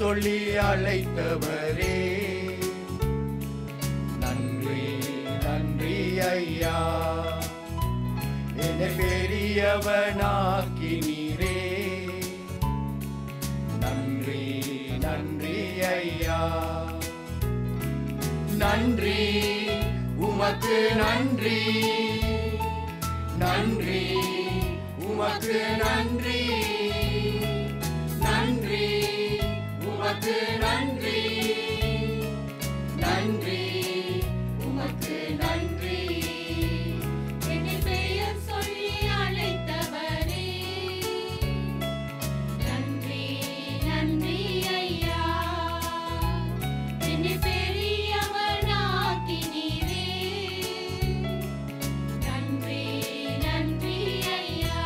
சொல்லி அழைத்தவரே நன்றி நன்றி ஐயா என்னை பெரியவனாக்கினீரே நன்றி நன்றி ஐயா நன்றி உமக்கு நன்றி நன்றி உமக்கு நன்றி நன்றி உமக்கு நன்றி நன்றி உமக்கு நன்றி என்னை பெயர் சொல்லி அழைத்தவரே நன்றி நன்றி ஐயா என்னை பெரியவனாக்கினீரே நன்றி நன்றி ஐயா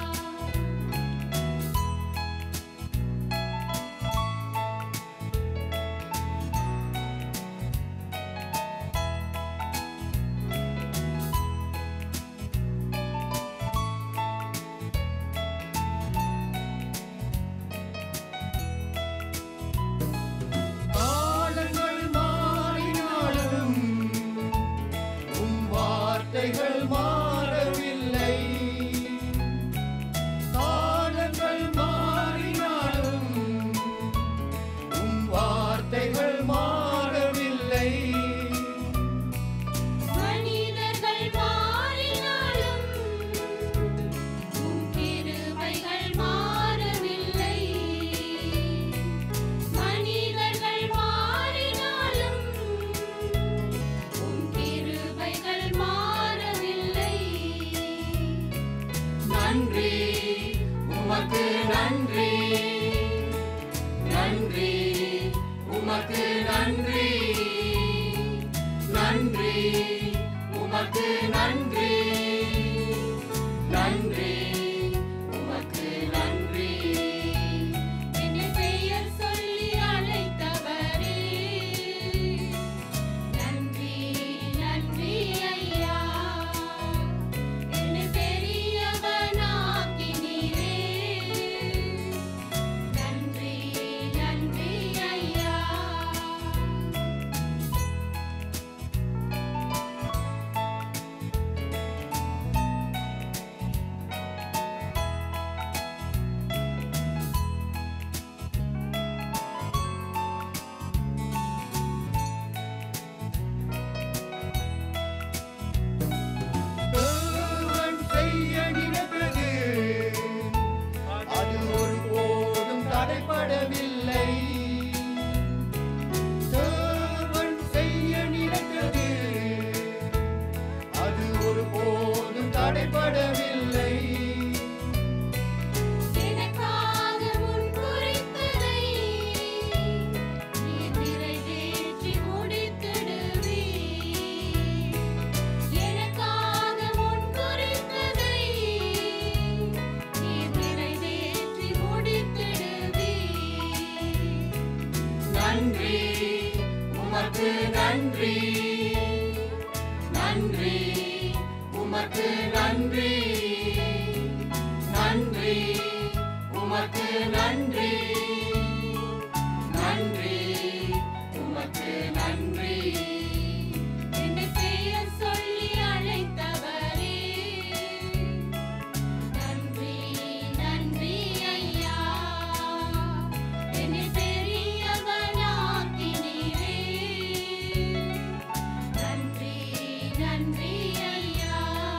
காலங்கள் மாறினாலும் உம் வார்த்தைகள் மாறவில்லை காலங்கள் மாறினாலும் உம் வார்த்தைகள் மாறவில்லை மனிதர்கள் மாறினாலும் உம் கிருபைகள் மாறவில்லை மனிதர்கள் மாறினாலும் உம் கிருபைகள் மாறவில்லை நன்றி உமக்கு நன்றி நன்றி உமக்கு நன்றி நன்றி உமக்கு நன்றி நன்றி உமக்கு நன்றி என்னை பெயர் சொல்லி அழைத்தவரே நன்றி நன்றி ஐயா என்னை பெரியவனாக்கினீரே நன்றி நன்றி ஐயா தேவன் செய்ய நினைத்தது அது ஒருபோதும் தடைபடவில்லை தேவன் செய்ய நினைத்தது அது ஒருபோதும் தடைபடவில்லை எனக்காக முன் குறித்ததை நீர் நிறைவேற்றி முடித்திடுவீர் எனக்காக முன் குறித்ததை நீர் நிறைவேற்றி முடித்திடுவீர் நன்றி உமக்கு நன்றி நன்றி உமக்கு நன்றி நன்றி உமக்கு நன்றி நன்றி உமக்கு நன்றி என்னை பெயர் சொல்லி அழைத்தவரே நன்றி நன்றி ஐயா என்னை பெரியவனாக்கினீரே நன்றி நன்றி ஐயா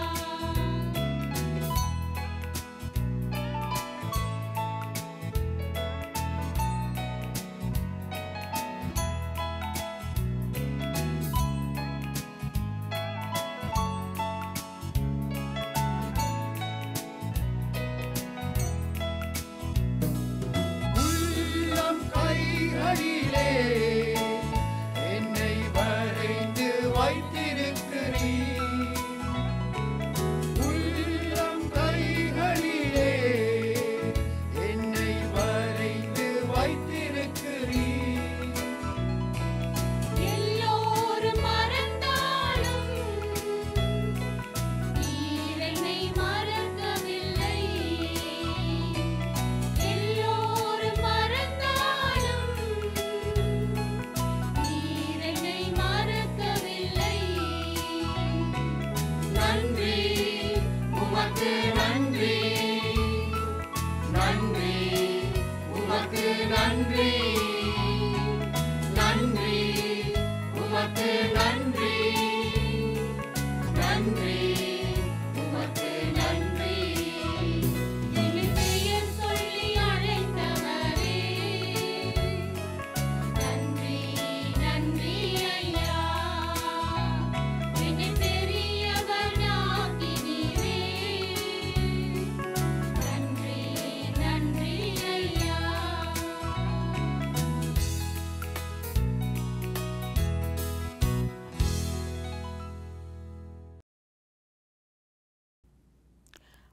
உள்ளம் கைகளிலே என்னை வரைந்து வைத்திருக்கிறீர் உள்ளம் கைகளிலே என்னை வரைந்து வைத்திருக்கிறீர் எல்லோரும் மறந்தாலும் நீர் என்னை மறக்கவில்லை எல்லோரும் மறந்தாலும்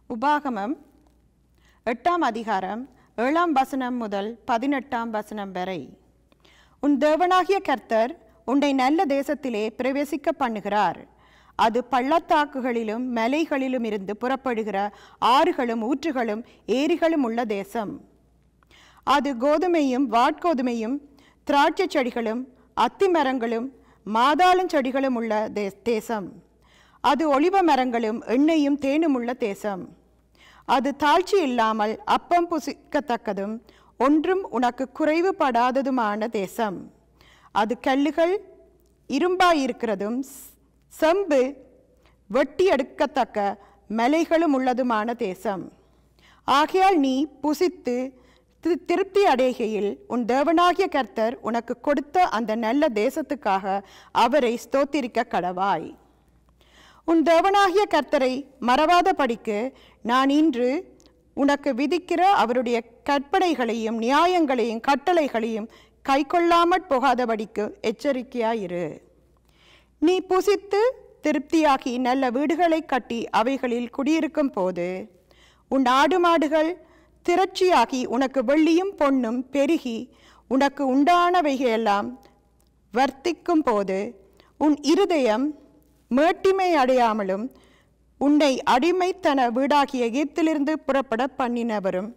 உபாகமம் எட்டாம் அதிகாரம் ஏழாம் வசனம் முதல் பதினெட்டாம் வசனம் வரை உன் தேவனாகிய கர்த்தர் உன்னை நல்ல தேசத்திலே பிரவேசிக்க பண்ணுகிறார் அது பள்ளத்தாக்குகளிலும் மலைகளிலும் இருந்து புறப்படுகிற ஆறுகளும் ஊற்றுகளும் ஏரிகளும் உள்ள தேசம் அது கோதுமையும் வாட்கோதுமையும் திராட்சை செடிகளும் அத்தி மரங்களும் மாதாளம் செடிகளும் உள்ள தே தேசம் அது ஒளிவ மரங்களும் எண்ணெயும் தேனும் உள்ள தேசம் அது தாழ்ச்சி இல்லாமல் அப்பம் புசிக்கத்தக்கதும் ஒன்றும் உனக்கு குறைவுபடாததுமான தேசம் அது கல்லுகள் இரும்பாயிருக்கிறதும் ஸ்- செம்பு வெட்டி எடுக்கத்தக்க மலைகளும் உள்ளதுமான தேசம் ஆகையால் நீ புசித்து தி- திருப்தி அடைகையில் உன் தேவனாகிய கர்த்தர் உனக்கு கொடுத்த அந்த நல்ல தேசத்துக்காக அவரை ஸ்தோத்திரிக்க கடவாய் உன் தேவனாகிய கர்த்தரை மறவாத படிக்கு நான் இன்று உனக்கு விதிக்கிற அவருடைய கற்பனைகளையும் நியாயங்களையும் கட்டளைகளையும் கைக்கொள்ளாமற் போகாதபடிக்கு எச்சரிக்கையாயிரு நீ புசித்து திருப்தியாகி நல்ல வீடுகளை கட்டி அவைகளில் குடியிருக்கும் போது உன் ஆடு மாடுகள் திரட்சியாகி உனக்கு வெள்ளியும் பொன்னும் பெருகி உனக்கு உண்டானவைகையெல்லாம் வர்த்திக்கும் போது உன் இருதயம் மேட்டிமை அடையாமலும் உன்னை அடிமைத்தன வீடாகிய எகிப்திலிருந்து புறப்பட பண்ணினவரும்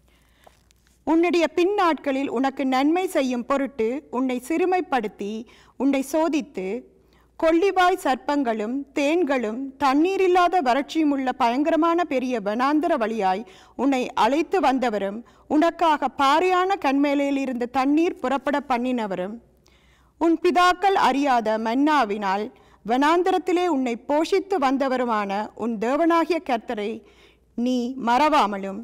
உன்னுடைய பின் நாட்களில் உனக்கு நன்மை செய்யும் பொருட்டு உன்னை சிறுமைப்படுத்தி உன்னை சோதித்து கொள்ளிவாய் சர்ப்பங்களும் தேன்களும் தண்ணீரில்லாத வறட்சியும் உள்ள பயங்கரமான பெரிய வனாந்தர வழியாய் உன்னை அழைத்து வந்தவரும் உனக்காக பாறையான கண்மேலையில் இருந்து தண்ணீர் புறப்பட பண்ணினவரும் உன் பிதாக்கள் அறியாத மன்னாவினால் வனாந்தரத்திலே உன்னை போஷித்து வந்தவருமான உன் தேவனாகிய கர்த்தரை நீ மறவாமலும்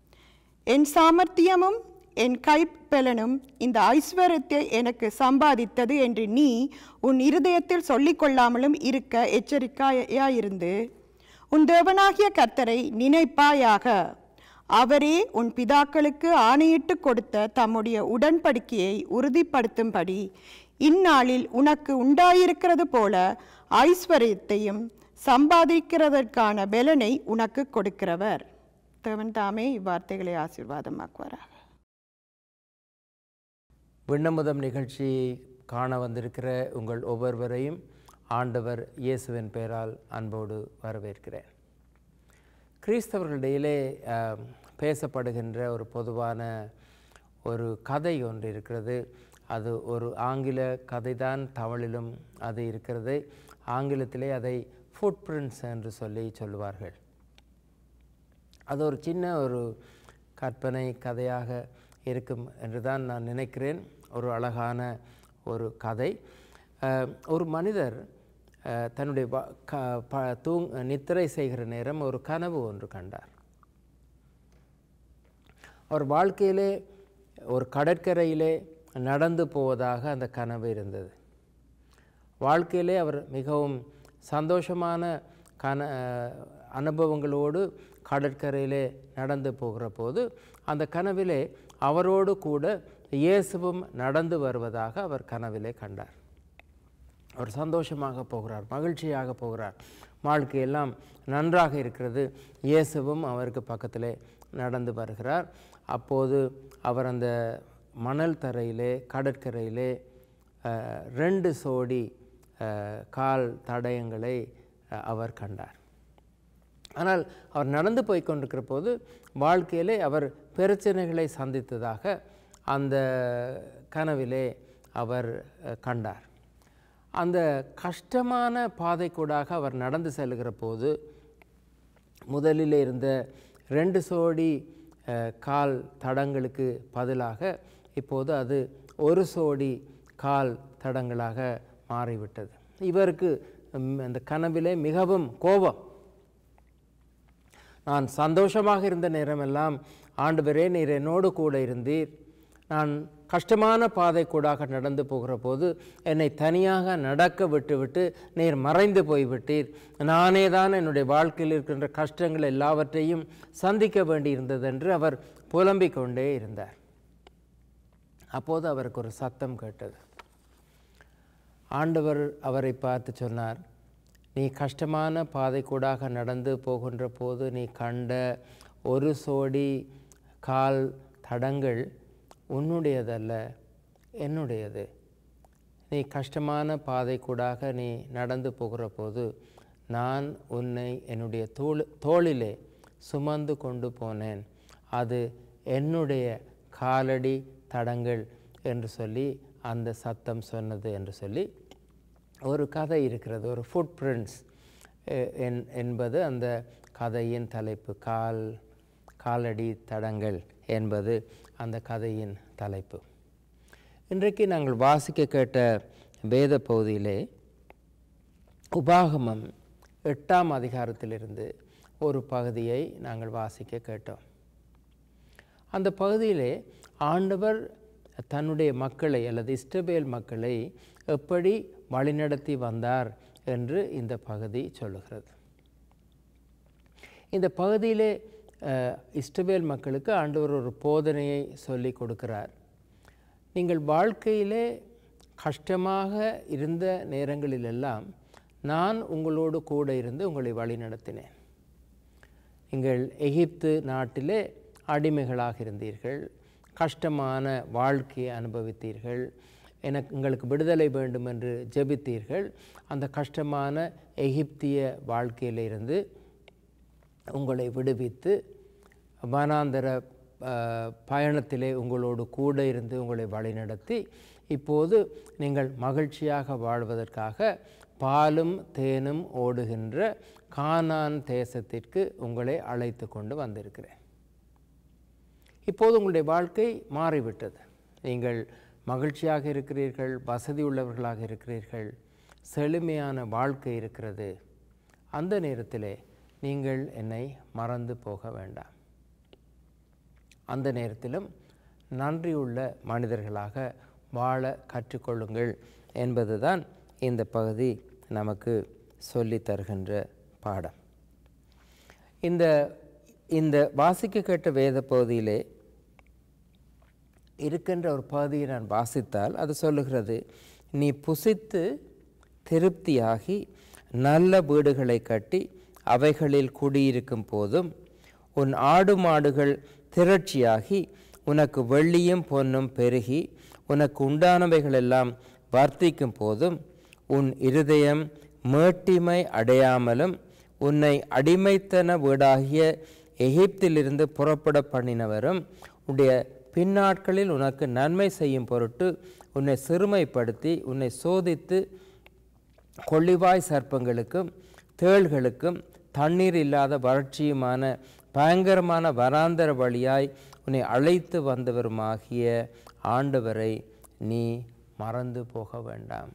என் சாமர்த்தியமும் என் கைப்பலனும் இந்த ஐஸ்வர்யத்தை எனக்கு சம்பாதித்தது என்று நீ உன் இருதயத்தில் சொல்லிக்கொள்ளாமலும் இருக்க எச்சரிக்கையாயிருந்து உன் தேவனாகிய கர்த்தரை நினைப்பாயாக அவரே உன் பிதாக்களுக்கு ஆணையிட்டு கொடுத்த தம்முடைய உடன்படிக்கையை உறுதிப்படுத்தும்படி இந்நாளில் உனக்கு உண்டாயிருக்கிறது போல ஐஸ்வர்யத்தையும் சம்பாதிக்கிறதற்கான பலனை உனக்கு கொடுக்கிறவர் தேவன் தாமே இவ்வார்த்தைகளை ஆசீர்வாதமாக்குவாராக விண்ணமுதம் நிகழ்ச்சியை காண வந்திருக்கிற உங்கள் ஒவ்வொருவரையும் ஆண்டவர் இயேசுவின் பெயரால் அன்போடு வரவேற்கிறேன் கிறிஸ்தவர்களிடையிலே ஆம், பேசப்படுகின்ற ஒரு பொதுவான ஒரு கதை ஒன்று இருக்கிறது அது ஒரு ஆங்கில கதைதான் தமிழிலும் அது இருக்கிறது ஆங்கிலத்திலே அதை ஃபுட் பிரிண்ட்ஸ் என்று சொல்லி சொல்லுவார்கள் அது ஒரு சின்ன ஒரு கற்பனை கதையாக இருக்கும் என்று தான் நான் நினைக்கிறேன் ஒரு அழகான ஒரு கதை அஹ், ஒரு மனிதர் அஹ், தன்னுடைய வ- க ப தூங் நித்திரை செய்கிற நேரம் ஒரு கனவு ஒன்று கண்டார் அவர் வாழ்க்கையிலே ஒரு கடற்கரையிலே நடந்து போவதாக அந்த கனவு இருந்தது வாழ்க்கையிலே அவர் மிகவும் சந்தோஷமான கன அனுபவங்களோடு கடற்கரையிலே நடந்து போகிற போது அந்த கனவிலே அவரோடு கூட இயேசுவும் நடந்து வருவதாக அவர் கனவிலே கண்டார் அவர் சந்தோஷமாக போகிறார் மகிழ்ச்சியாக போகிறார் வாழ்க்கையெல்லாம் நன்றாக இருக்கிறது இயேசுவும் அவருக்கு பக்கத்திலே நடந்து வருகிறார் அப்போது அவர் அந்த மணல் தரையிலே கடற்கரையிலே அஹ், ரெண்டு சோடி அஹ், கால் தடயங்களை அஹ், அவர் கண்டார் ஆனால் அவர் நடந்து போய் கொண்டிருக்கிற போது வாழ்க்கையிலே அவர் பிரச்சனைகளை சந்தித்ததாக அந்த கனவிலே அவர் அஹ், கண்டார் அந்த கஷ்டமான பாதைக்கூடாக அவர் நடந்து செல்கிற போது முதலில் இருந்த ரெண்டு சோடி அஹ், கால் தடங்களுக்கு பதிலாக இப்போது அது ஒரு சோடி கால் தடங்களாக மாறிவிட்டது இவருக்கு ம், அந்த கனவிலே மிகவும் கோபம் நான் சந்தோஷமாக இருந்த நேரமெல்லாம் ஆண்டவரே நீர் என்னோடு கூட இருந்தீர் நான் கஷ்டமான பாதை கூடாக நடந்து போகிற போது என்னை தனியாக நடக்க விட்டுவிட்டு நீர் மறைந்து போய்விட்டீர் நானே தான் என்னுடைய வாழ்க்கையில் இருக்கின்ற கஷ்டங்கள் எல்லாவற்றையும் சந்திக்க வேண்டியிருந்தது என்று அவர் புலம்பிக் கொண்டே இருந்தார் அப்போது அவருக்கு ஒரு சத்தம் கேட்டது ஆண்டவர் அவரை பார்த்து சொன்னார் நீ கஷ்டமான பாதை கூடாக நடந்து போகின்ற போது நீ கண்ட ஒரு சோடி கால் தடங்கள் உன்னுடையதல்ல என்னுடையது நீ கஷ்டமான பாதை கூடாக நீ நடந்து போகிற போது நான் உன்னை என்னுடைய தோள் தோளிலே சுமந்து கொண்டு போனேன் அது என்னுடைய காலடி தடங்கள் என்று சொல்லி அந்த சத்தம் சொன்னது என்று சொல்லி ஒரு கதை இருக்கிறது ஒரு ஃபுட் பிரிண்ட்ஸ் என்பது அந்த கதையின் தலைப்பு கால் காலடி தடங்கள் என்பது அந்த கதையின் தலைப்பு இன்றைக்கு நாங்கள் வாசிக்க கேட்ட வேத பகுதியிலே உபாகமம் எட்டாம் அதிகாரத்திலிருந்து ஒரு பகுதியை நாங்கள் வாசிக்க கேட்டோம் அந்த பகுதியிலே ஆண்டவர் தன்னுடைய மக்களை அல்லது இஸ்டபேல் மக்களை எப்படி வழிநடத்தி வந்தார் என்று இந்த பகுதி சொல்லுகிறது இந்த பகுதியிலே அஹ், இஸ்ரவேல் மக்களுக்கு ஆண்டவர் ஒரு போதனையை சொல்லி கொடுக்கிறார் நீங்கள் வாழ்க்கையிலே கஷ்டமாக இருந்த நேரங்களிலெல்லாம் நான் உங்களோடு கூட இருந்து உங்களை வழிநடத்தினேன் நீங்கள் எகிப்து நாட்டிலே அடிமைகளாக இருந்தீர்கள் கஷ்டமான வாழ்க்கையை அனுபவித்தீர்கள் எனக்கு உங்களுக்கு விடுதலை வேண்டும் என்று ஜெபித்தீர்கள் அந்த கஷ்டமான எகிப்திய வாழ்க்கையிலிருந்து உங்களை விடுவித்து வனாந்தர அஹ், பயணத்திலே உங்களோடு கூட இருந்து உங்களை வழிநடத்தி இப்போது நீங்கள் மகிழ்ச்சியாக வாழ்வதற்காக பாலும் தேனும் ஓடுகின்ற கானான் தேசத்திற்கு உங்களை அழைத்து கொண்டு வந்திருக்கிறேன் இப்போது உங்களுடைய வாழ்க்கை மாறிவிட்டது நீங்கள் மகிழ்ச்சியாக இருக்கிறீர்கள் வசதி உள்ளவர்களாக இருக்கிறீர்கள் செழுமையான வாழ்க்கை இருக்கிறது அந்த நேரத்திலே நீங்கள் என்னை மறந்து போக வேண்டாம் அந்த நேரத்திலும் நன்றியுள்ள மனிதர்களாக வாழ கற்றுக்கொள்ளுங்கள் என்பதுதான் இந்த பகுதி நமக்கு சொல்லித் தருகின்ற பாடம் இந்த இந்த வாசிக்க கேட்ட வேத பகுதியிலே இருக்கின்ற ஒரு பகுதியை நான் வாசித்தால் அது சொல்லுகிறது நீ புசித்து திருப்தியாகி நல்ல வீடுகளை கட்டி அவைகளில் குடியிருக்கும் போதும் உன் ஆடு மாடுகள் திரட்சியாகி உனக்கு வெள்ளியும் பொன்னும் பெருகி உனக்கு உண்டானவைகளெல்லாம் வர்த்திக்கும் போதும் உன் இருதயம் மேட்டிமை அடையாமலும் உன்னை அடிமைத்தன வீடாகிய எகிப்திலிருந்து புறப்பட பண்ணினவரும் உன்னுடைய பின்னாட்களில் உனக்கு நன்மை செய்யும் பொருட்டு உன்னை சிறுமைப்படுத்தி உன்னை சோதித்து கொள்ளிவாய் சர்ப்பங்களுக்கும் தேள்களுக்கும் தண்ணீர் இல்லாத வறட்சியுமான பயங்கரமான வராந்தர வழியாய் உன்னை அழைத்து வந்தவருமாகிய ஆண்டவரை நீ மறந்து போக வேண்டாம்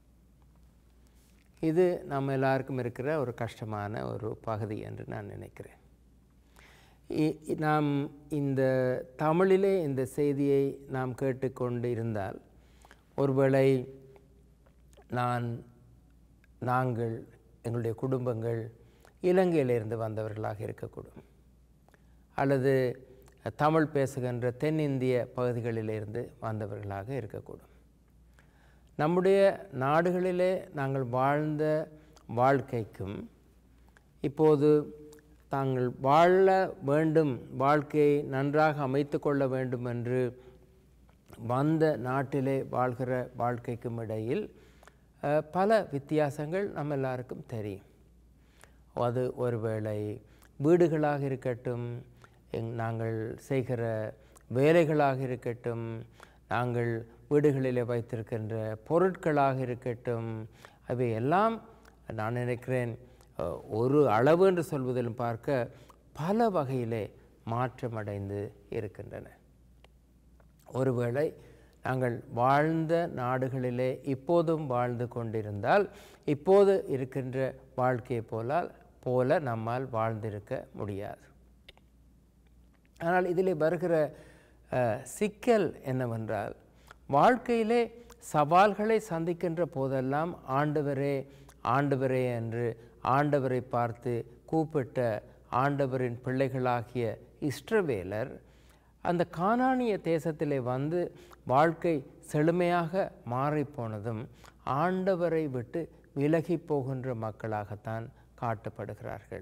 இது நம்ம எல்லாருக்கும் இருக்கிற ஒரு கஷ்டமான ஒரு பகுதி என்று நான் நினைக்கிறேன் இ- இ- நாம் இந்த தமிழிலே இந்த செய்தியை நாம் கேட்டுக்கொண்டு இருந்தால் ஒருவேளை நான் நாங்கள் எங்களுடைய குடும்பங்கள் இலங்கையிலிருந்து வந்தவர்களாக இருக்கக்கூடும் அல்லது தமிழ் பேசுகின்ற தென்னிந்திய பகுதிகளிலிருந்து வந்தவர்களாக இருக்கக்கூடும் நம்முடைய நாடுகளிலே நாங்கள் வாழ்ந்த வாழ்க்கைக்கும் இப்போது தாங்கள் வாழ வேண்டும் வாழ்க்கையை நன்றாக அமைத்து கொள்ள வேண்டும் என்று வந்த நாட்டிலே வாழ்கிற வாழ்க்கைக்கும் இடையில் அஹ், பல வித்தியாசங்கள் நம்ம எல்லாருக்கும் தெரியும் அது ஒருவேளை வீடுகளாக இருக்கட்டும் எங் நாங்கள் செய்கிற வேலைகளாக இருக்கட்டும் நாங்கள் வீடுகளிலே வைத்திருக்கின்ற பொருட்களாக இருக்கட்டும் அவை எல்லாம் நான் நினைக்கிறேன் அஹ், ஒரு அளவு என்று சொல்வதிலும் பார்க்க பல வகையிலே மாற்றமடைந்து இருக்கின்றன ஒருவேளை நாங்கள் வாழ்ந்த நாடுகளிலே இப்போதும் வாழ்ந்து கொண்டிருந்தால் இப்போது இருக்கின்ற வாழ்க்கையை போலால் போல நம்மால் வாழ்ந்திருக்க முடியாது ஆனால் இதிலே வருகிற அஹ், சிக்கல் என்னவென்றால் வாழ்க்கையிலே சவால்களை சந்திக்கின்ற போதெல்லாம் ஆண்டவரே ஆண்டவரே என்று ஆண்டவரை பார்த்து கூப்பிட்ட ஆண்டவரின் பிள்ளைகளாகிய இஸ்ரவேலர் அந்த கானானிய தேசத்திலே வந்து வாழ்க்கை செழுமையாக மாறிப்போனதும் ஆண்டவரை விட்டு விலகி போகின்ற மக்களாகத்தான் காட்டப்படுகிறார்கள்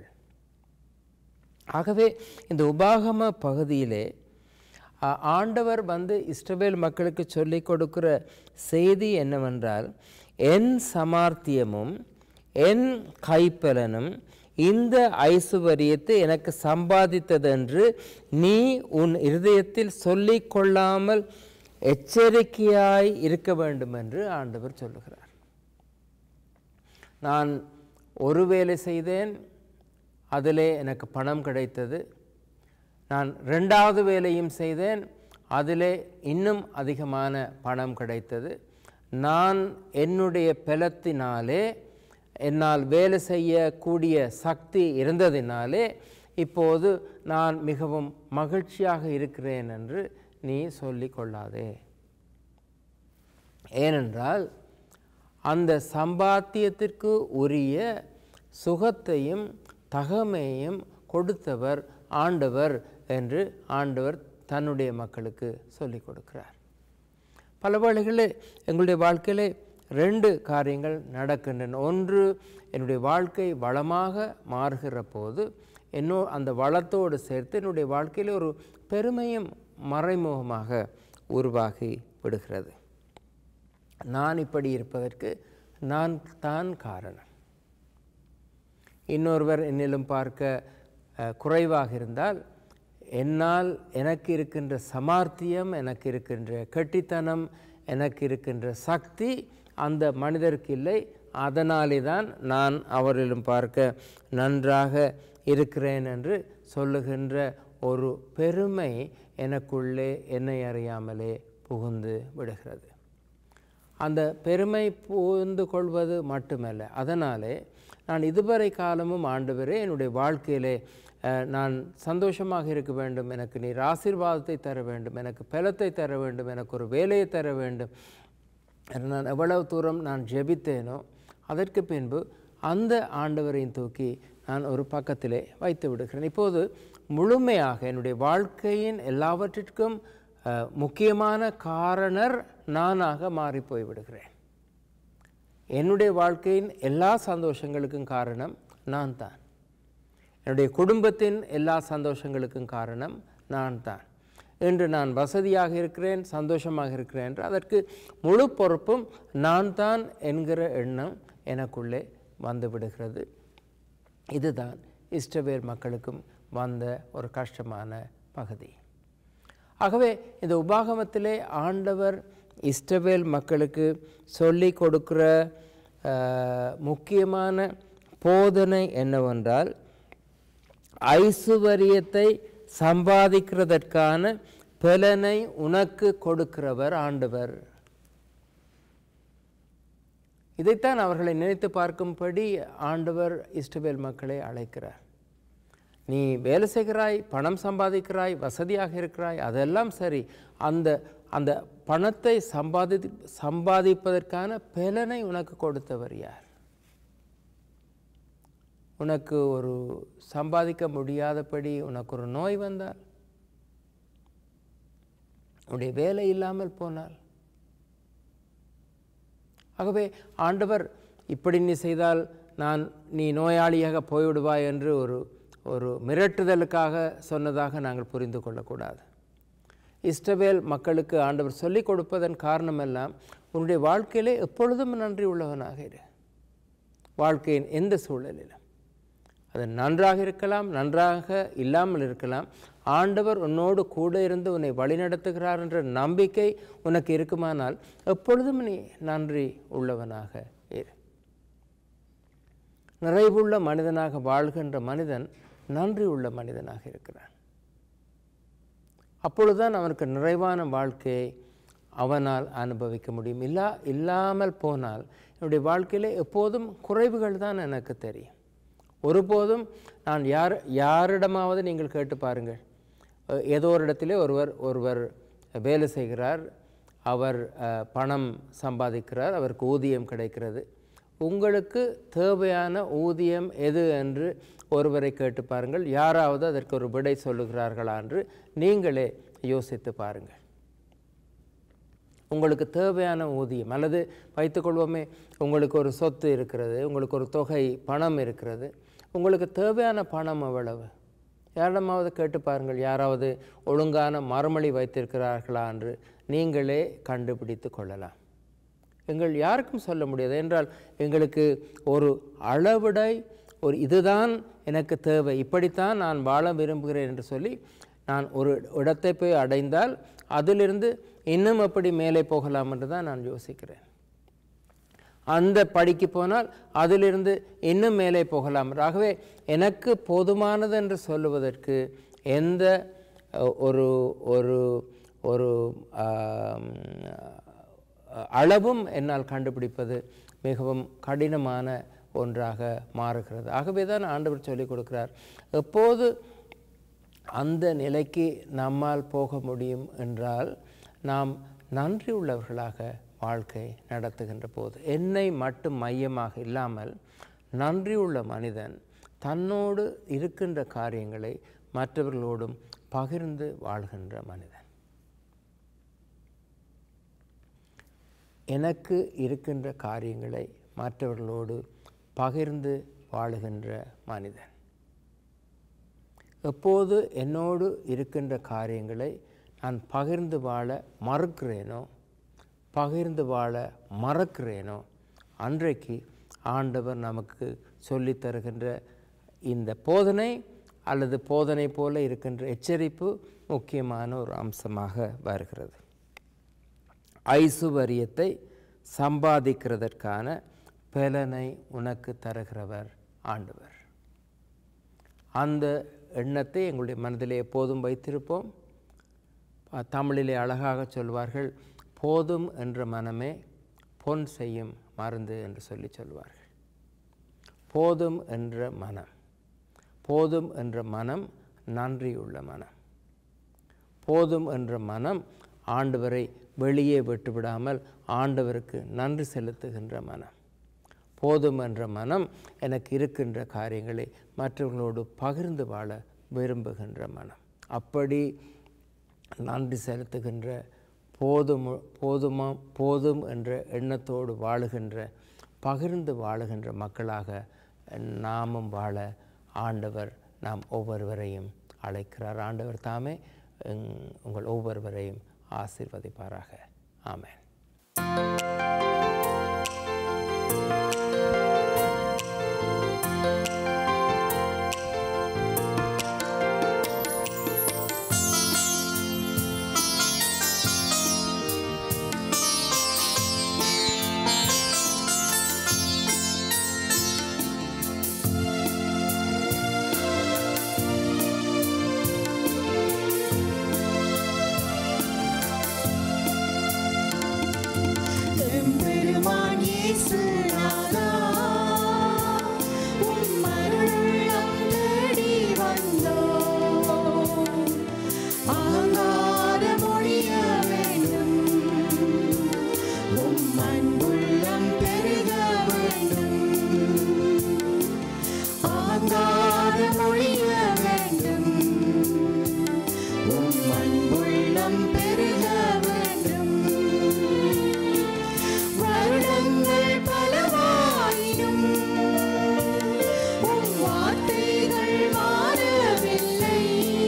ஆகவே இந்த உபாகம பகுதியிலே ஆ, ஆண்டவர் வந்து இஸ்ரவேல் மக்களுக்கு சொல்லிக் கொடுக்கிற செய்தி என்னவென்றால் என் சமார்த்தியமும் என் கைப்பலனும் இந்த ஐசுவரியத்தை எனக்கு சம்பாதித்ததென்று நீ உன் இருதயத்தில் சொல்லிக் கொள்ளாமல் எச்சரிக்கையாய் இருக்க வேண்டும் என்று ஆண்டவர் சொல்லுகிறார் நான் ஒரு வேலை செய்தேன் அதிலே எனக்கு பணம் கிடைத்தது நான் ரெண்டாவது வேலையும் செய்தேன் அதிலே இன்னும் அதிகமான பணம் கிடைத்தது நான் என்னுடைய பலத்தினாலே என்னால் வேலை செய்யக்கூடிய சக்தி இருந்ததினாலே இப்போது நான் மிகவும் மகிழ்ச்சியாக இருக்கிறேன் என்று நீ சொல்லிக் கொள்ளாதே ஏனென்றால் அந்த சம்பாத்தியத்திற்கு உரிய சுகத்தையும் தகமையும் கொடுத்தவர் ஆண்டவர் என்று ஆண்டவர் தன்னுடைய மக்களுக்கு சொல்லிக் கொடுக்கிறார் பல வேளைகளில் எங்களுடைய வாழ்க்கையிலே ரெண்டு காரியங்கள் நடக்கின்றன ஒன்று என்னுடைய வாழ்க்கை வளமாக மாறுகிற போது என்னோ அந்த வளத்தோடு சேர்த்து என்னுடைய வாழ்க்கையில் ஒரு பெருமையும் மறைமுகமாக உருவாகி விடுகிறது நான் இப்படி இருப்பதற்கு நான் தான் காரணம் இன்னொருவர் என்னிலும் பார்க்க அஹ், குறைவாக இருந்தால் என்னால் எனக்கு இருக்கின்ற சமார்த்தியம் எனக்கு இருக்கின்ற கெட்டித்தனம் எனக்கு இருக்கின்ற சக்தி அந்த மனிதருக்கு இல்லை அதனாலே தான் நான் அவரிலும் பார்க்க நன்றாக இருக்கிறேன் என்று சொல்லுகின்ற ஒரு பெருமை எனக்குள்ளே என்னை அறியாமலே புகுந்து விடுகிறது அந்த பெருமை புகுந்து கொள்வது மட்டுமல்ல அதனாலே நான் இதுவரை காலமும் ஆண்டவரே என்னுடைய வாழ்க்கையிலே அஹ், நான் சந்தோஷமாக இருக்க வேண்டும் எனக்கு நீர் ஆசீர்வாதத்தை தர வேண்டும் எனக்கு பலத்தை தர வேண்டும் எனக்கு ஒரு வேலையை தர வேண்டும் என்று நான் எவ்வளவு தூரம் நான் ஜெபித்தேனோ அதற்கு பின்பு அந்த ஆண்டவரையும் தூக்கி நான் ஒரு பக்கத்திலே வைத்து விடுகிறேன் இப்போது முழுமையாக என்னுடைய வாழ்க்கையின் எல்லாவற்றிற்கும் அஹ், முக்கியமான காரணர் நானாக மாறிப் போய் விடுகிறேன் என்னுடைய வாழ்க்கையின் எல்லா சந்தோஷங்களுக்கும் காரணம் நான் தான் என்னுடைய குடும்பத்தின் எல்லா சந்தோஷங்களுக்கும் காரணம் நான் தான் இன்று நான் வசதியாக இருக்கிறேன் சந்தோஷமாக இருக்கிறேன் என்று அதற்கு முழு பொறுப்பும் நான் தான் என்கிற எண்ணம் எனக்குள்ளே வந்து விடுகிறது இதுதான் இஸ்ரவேல் மக்களுக்கும் வந்த ஒரு கஷ்டமான பகுதி ஆகவே இந்த உபாகமத்திலே ஆண்டவர் இஸ்ரவேல் மக்களுக்கு சொல்லி கொடுக்கிற அஹ், முக்கியமான போதனை என்னவென்றால் ஐசுவரியத்தை சம்பாதிக்கிறதற்கான பலனை உனக்கு கொடுக்கிறவர் ஆண்டவர் இதைத்தான் அவர்களை நினைத்து பார்க்கும்படி ஆண்டவர் இஸ்ரவேல் மக்களை அழைக்கிறார் நீ வேலை செய்கிறாய் பணம் சம்பாதிக்கிறாய் வசதியாக இருக்கிறாய் அதெல்லாம் சரி அந்த அந்த பணத்தை சம்பாதி சம்பாதிப்பதற்கான பலனை உனக்கு கொடுத்தவர் யார் உனக்கு ஒரு சம்பாதிக்க முடியாதபடி உனக்கு ஒரு நோய் வந்தால் உன்னுடைய வேலை இல்லாமல் போனால் ஆகவே ஆண்டவர் இப்படி நீ செய்தால் நான் நீ நோயாளியாக போய்விடுவாய் என்று ஒரு ஒரு மிரட்டுதலுக்காக சொன்னதாக நாங்கள் புரிந்து கொள்ளக்கூடாது இஸ்ரவேல் மக்களுக்கு ஆண்டவர் சொல்லிக் கொடுப்பதன் காரணமெல்லாம் உன்னுடைய வாழ்க்கையிலே எப்பொழுதும் நன்றி உள்ளவனாக இரு வாழ்க்கையின் எந்த சூழலிலும் அது நன்றாக இருக்கலாம் நன்றாக இல்லாமல் இருக்கலாம் ஆண்டவர் உன்னோடு கூட இருந்து உன்னை வழிநடத்துகிறார் என்ற நம்பிக்கை உனக்கு இருக்குமானால் எப்பொழுதும் நீ நன்றி உள்ளவனாக இரு நிறைவுள்ள மனிதனாக வாழ்கின்ற மனிதன் நன்றி உள்ள மனிதனாக இருக்கிறான் அப்பொழுதுதான் அவனுக்கு நிறைவான வாழ்க்கையை அவனால் அனுபவிக்க முடியும் இல்லா இல்லாமல் போனால் என்னுடைய வாழ்க்கையிலே எப்போதும் குறைவுகள் தான் எனக்கு தெரியும் ஒருபோதும் நான் யார் யாரிடமாவது நீங்கள் கேட்டு பாருங்கள் அஹ், ஏதோ ஒரு இடத்திலே ஒருவர் ஒருவர் வேலை செய்கிறார் அவர் அஹ், பணம் சம்பாதிக்கிறார் அவருக்கு ஊதியம் கிடைக்கிறது உங்களுக்கு தேவையான ஊதியம் எது என்று ஒருவரை கேட்டு பாருங்கள் யாராவது அதற்கு ஒரு விடை சொல்லுகிறார்களா என்று நீங்களே யோசித்து பாருங்கள் உங்களுக்கு தேவையான ஊதியம் அல்லது வைத்துக்கொள்வோமே உங்களுக்கு ஒரு சொத்து இருக்கிறது உங்களுக்கு ஒரு தொகை பணம் இருக்கிறது உங்களுக்கு தேவையான பணம் எவ்வளவு யாரிடமாவது கேட்டு பாருங்கள் யாராவது ஒழுங்கான மறுமொழி வைத்திருக்கிறார்களா என்று நீங்களே கண்டுபிடித்து கொள்ளலாம் எங்கள் யாருக்கும் சொல்ல முடியாது என்றால் எங்களுக்கு ஒரு அளவிடை ஒரு இதுதான் எனக்கு தேவை இப்படித்தான் நான் வாழ விரும்புகிறேன் என்று சொல்லி நான் ஒரு இடத்தை போய் அடைந்தால் அதிலிருந்து இன்னும் எப்படி மேலே போகலாம் என்று தான் நான் யோசிக்கிறேன் அந்த படிக்கு போனால் அதிலிருந்து இன்னும் மேலே போகலாம் ஆகவே எனக்கு போதுமானது என்று சொல்லுவதற்கு எந்த அஹ், ஒரு ஒரு ஒரு ஆம், அளவும் என்னால் கண்டுபிடிப்பது மிகவும் கடினமான ஒன்றாக மாறுகிறது ஆகவே தான் ஆண்டவர் சொல்லிக் கொடுக்கிறார் எப்போது அந்த நிலைக்கு நம்மால் போக முடியும் என்றால் நாம் நன்றி உள்ளவர்களாக வாழ்க்கை நடத்துகின்ற போது என்னை மட்டும் மையமாக இல்லாமல் நன்றியுள்ள மனிதன் தன்னோடு இருக்கின்ற காரியங்களை மற்றவர்களோடும் பகிர்ந்து வாழ்கின்ற மனிதன் எனக்கு இருக்கின்ற காரியங்களை மற்றவர்களோடு பகிர்ந்து வாழுகின்ற மனிதன் எப்போது என்னோடு இருக்கின்ற காரியங்களை நான் பகிர்ந்து வாழ மறுக்கிறேனோ பகிர்ந்து வாழ மறக்கிறேனோ அன்றைக்கு ஆண்டவர் நமக்கு சொல்லித் தருகின்ற இந்த போதனை அல்லது போதனை போல இருக்கின்ற எச்சரிப்பு முக்கியமான ஒரு அம்சமாக வருகிறது ஐசுவரியத்தை சம்பாதிக்கிறதற்கான பலனை உனக்கு தருகிறவர் ஆண்டவர் அந்த எண்ணத்தை எங்களுடைய மனதிலே எப்போதும் வைத்திருப்போம் ப- தமிழிலே அழகாக சொல்வார்கள் போதும் என்ற மனமே பொன் செய்யும் மருந்து என்று சொல்லி சொல்வார்கள் போதும் என்ற மனம் போதும் என்ற மனம் நன்றியுள்ள மனம் போதும் என்ற மனம் ஆண்டவரை வெளியே விட்டுவிடாமல் ஆண்டவருக்கு நன்றி செலுத்துகின்ற மனம் போதும் என்ற மனம் எனக்கு இருக்கின்ற காரியங்களை மற்றவர்களோடு பகிர்ந்து வாழ விரும்புகின்ற மனம் அப்படி நன்றி செலுத்துகின்ற போதும் போதுமா போதும் என்ற எண்ணத்தோடு வாழுகின்ற பகிர்ந்து வாழுகின்ற மக்களாக நாமும் வாழ ஆண்டவர் நாம் ஒவ்வொருவரையும் அழைக்கிறார் ஆண்டவர் தாமே எங்- உங்கள் ஒவ்வொருவரையும் ஆசீர்வதிப்பாராக ஆமென் எம்பெருமான் இயேசு நாதா, உம் அருளுள்ளம் தேடி வந்தோம். ஆங்காரம் ஒழிய வேண்டும். உம் அன்புள்ளம் பெருக வேண்டும். ஆங்காரம் ஒழிய வேண்டும். உம் அன்புள்ளம் பெருக வேண்டும் வருடங்கள் பலவாயினும் உம் வார்த்தைகள் மாறவில்லை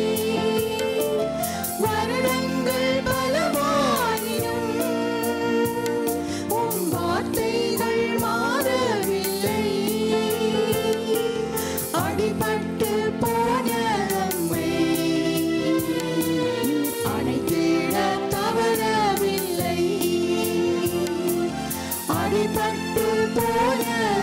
வருடங்கள் பலவாயினும் உம் வார்த்தைகள் மாறவில்லை அடிபட்டு போன நம்மை அணைத்திட தவறவில்லை அடிபட்டு போன